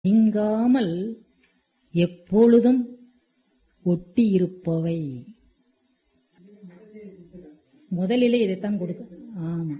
நீங்காமல் எப்பொழுதும் ஒட்டியிருப்பவை முதலிலே இதைத்தான் கொடுக்க ஆமா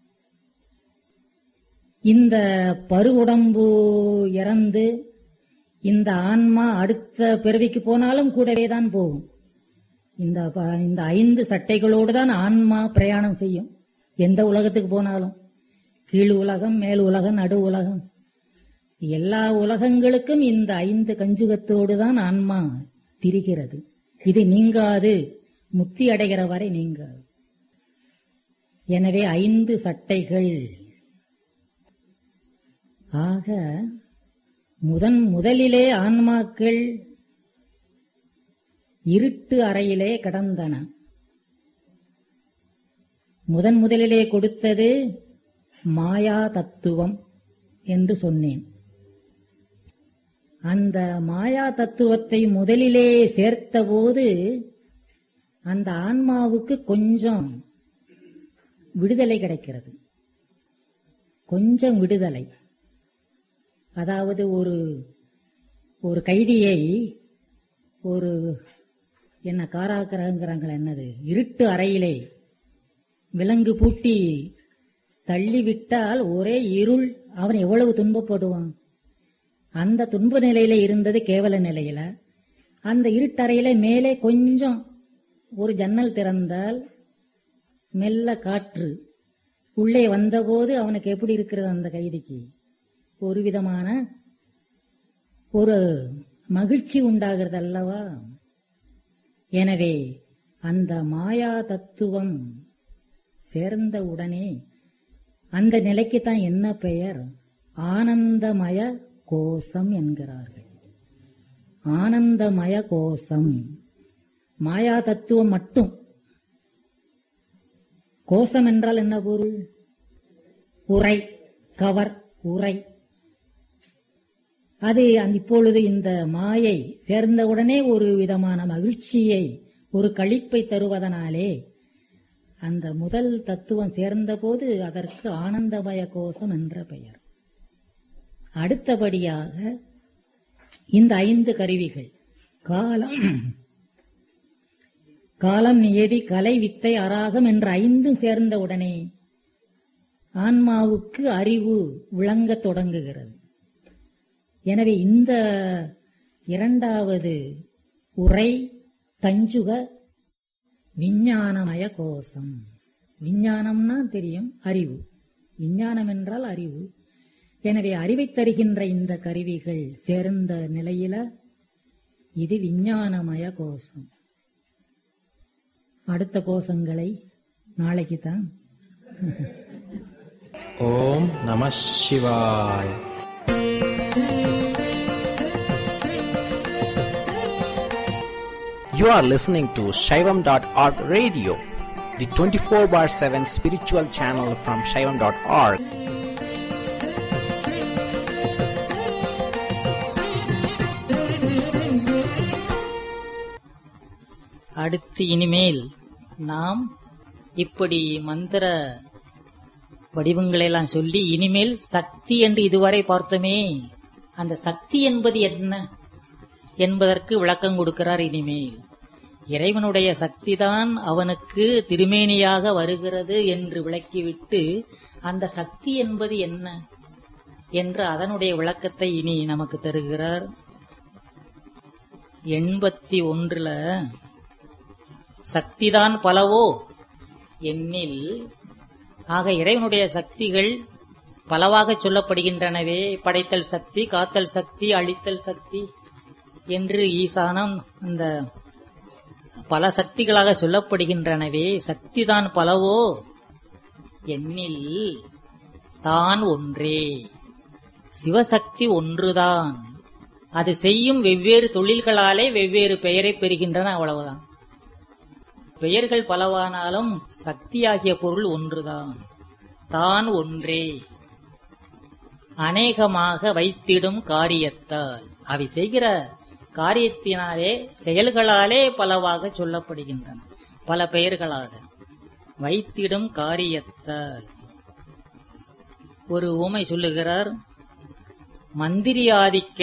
இந்த பருவுடம்பு இறந்து இந்த ஆன்மா அடுத்த பிறவிக்கு போனாலும் கூடவே தான் போகும் இந்த ப- இந்த ஐந்து சட்டைகளோடு தான் ஆன்மா பிரயாணம் செய்யும் எந்த உலகத்துக்கு போனாலும் கீழ் உலகம் மேல் உலகம் நடு உலகம் எல்லா உலகங்களுக்கும் இந்த ஐந்து கஞ்சுகத்தோடு தான் ஆன்மா திரிகிறது இது நீங்காது முத்தி அடைகிற வரை நீங்காது எனவே ஐந்து சட்டைகள் ஆக முதன் முதலிலே ஆன்மாக்கள் இருட்டு அறையிலே கடந்தன முதன் முதலிலே கொடுத்தது மாயா தத்துவம் என்று சொன்னேன் அந்த மாயா தத்துவத்தை முதலிலே சேர்த்தபோது அந்த ஆன்மாவுக்கு கொஞ்சம் விடுதலை கிடைக்கிறது கொஞ்சம் விடுதலை அதாவது ஒரு ஒரு கைதியை ஒரு என்ன காராக்கிரகங்கிறாங்களே என்னது இருட்டு அறையிலே விலங்கு பூட்டி தள்ளிவிட்டால் ஒரே இருள் அவன் எவ்வளவு துன்பப்படுவான் அந்த துன்ப நிலையில இருந்தது கேவல நிலையில அந்த இருட்டறையில மேலே கொஞ்சம் ஒரு ஜன்னல் திறந்தால் மெல்ல காற்று உள்ளே வந்தபோது அவனுக்கு எப்படி இருக்கிறது அந்த கைதிக்கு ஒரு விதமான ஒரு மகிழ்ச்சி உண்டாகிறது அல்லவா எனவே அந்த மாயா தத்துவம் சேர்ந்த உடனே அந்த நிலைக்கு தான் என்ன பெயர் ஆனந்தமய கோஷம் என்கிறார்கள் ஆனந்தமய கோஷம் மாயா தத்துவம் மட்டும் கோஷம் என்றால் என்ன பொருள் உரை கவர் உரை அது அந்த- இப்பொழுது இந்த மாயை சேர்ந்தவுடனே ஒரு விதமான மகிழ்ச்சியை ஒரு களிப்பை தருவதனாலே அந்த முதல் தத்துவம் சேர்ந்தபோது அதற்கு ஆனந்தமய கோஷம் என்ற பெயர் அடுத்தபடியாக இந்த ஐந்து கருவிகள் காலம் காலம் நியதி கலை வித்தை அராகம் என்ற ஐந்தும் சேர்ந்தவுடனே ஆன்மாவுக்கு அறிவு விளங்கத் தொடங்குகிறது எனவே இந்த இரண்டாவது உரை தஞ்சுக விஞ்ஞானமய கோஷம் விஞ்ஞானம்னா தெரியும் அறிவு விஞ்ஞானம் என்றால் அறிவு எனவே அறிவை தருகின்ற இந்த கருவிகள் சேர்ந்த நிலையில இது விஞ்ஞானமய கோஷம் அடுத்த கோஷங்களை நாளைக்கு தான் ஓம் நம சிவாய் You are listening to Shaivam.org radio, the 24 bar 7 spiritual channel from Shaivam.org. அடுத்து இனிமேல் நாம் இப்படி மந்திர வடிவங்களெல்லாம் சொல்லி இனிமேல் சக்தி என்று இதுவரை பார்த்தோமே அந்த சக்தி என்பது என்ன என்பதற்கு விளக்கம் கொடுக்கிறார் இனிமேல் இறைவனுடைய சக்திதான் அவனுக்கு திருமேனியாக வருகிறது என்று விளக்கிவிட்டு அந்த சக்தி என்பது என்ன என்று அதனுடைய விளக்கத்தை இனி நமக்கு தருகிறார் எண்பத்தி ஒன்றுல சக்திதான் பலவோ எண்ணில் ஆக இறைவனுடைய சக்திகள் பலவாக சொல்லப்படுகின்றனவே படைத்தல் சக்தி காத்தல் சக்தி அழித்தல் சக்தி என்று ஈசானம் அந்த பல சக்திகளாக சொல்லப்படுகின்றனவே சக்திதான் பலவோ எண்ணில் தான் ஒன்றே சிவசக்தி ஒன்றுதான் அது செய்யும் வெவ்வேறு தொழில்களாலே வெவ்வேறு பெயரை பெறுகின்றன அவ்வளவுதான் பெயர்கள் பலவானாலும் சக்தியாகிய பொருள் ஒன்றுதான் தான் ஒன்றே அநேகமாக வைத்திடும் காரியத்தால் அவை செய்கிற காரியத்தினாலே செயல்களாலே பலவாக சொல்லப்படுகின்றன பல பெயர்களாக வைத்திடும் காரியத்தால் ஒரு உமை சொல்லுகிறார் மந்திரியாதிக்க